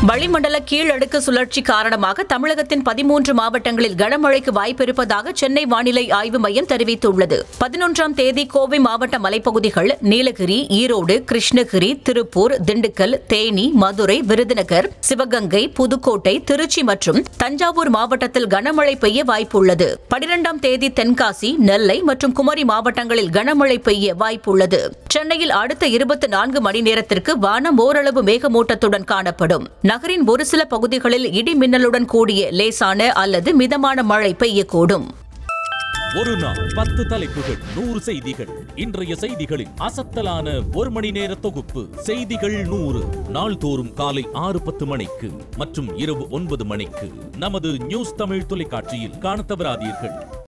வளிமண்டல கீழடுக்கு சுழற்சி காரணமாக தமிழகத்தின் பதிமூன்று மாவட்டங்களில் கனமழைக்கு வாய்ப்பிருப்பதாக சென்னை வானிலை ஆய்வு மையம் தெரிவித்துள்ளது பதினொன்றாம் தேதி கோவை மாவட்ட மலைப்பகுதிகள் நீலகிரி ஈரோடு கிருஷ்ணகிரி திருப்பூர் திண்டுக்கல் தேனி மதுரை விருதுநகர் சிவகங்கை புதுக்கோட்டை திருச்சி மற்றும் தஞ்சாவூர் மாவட்டத்தில் கனமழை பெய்ய வாய்ப்புள்ளது பனிரெண்டாம் தேதி தென்காசி நெல்லை மற்றும் குமரி மாவட்டங்களில் கனமழை பெய்ய வாய்ப்புள்ளது சென்னையில் அடுத்த இருபத்தி நான்கு மணி நேரத்திற்கு வானம் ஓரளவு மேகமூட்டத்துடன் காணப்படும் நகரின் ஒரு சில பகுதிகளில் இடி மின்னலுடன் கூடிய லேசான அல்லது மிதமான மழை பெய்யக்கூடும் ஒரு நாள் பத்து தலைப்புகள் நூறு செய்திகள் இன்றைய செய்திகளின் அசத்தலான ஒரு மணி நேர தொகுப்பு செய்திகள் நூறு நாள்தோறும் காலை ஆறு பத்து மணிக்கு மற்றும் இரவு ஒன்பது மணிக்கு நமது நியூஸ் தமிழ் தொலைக்காட்சியில் காணத் தவறாதீர்கள்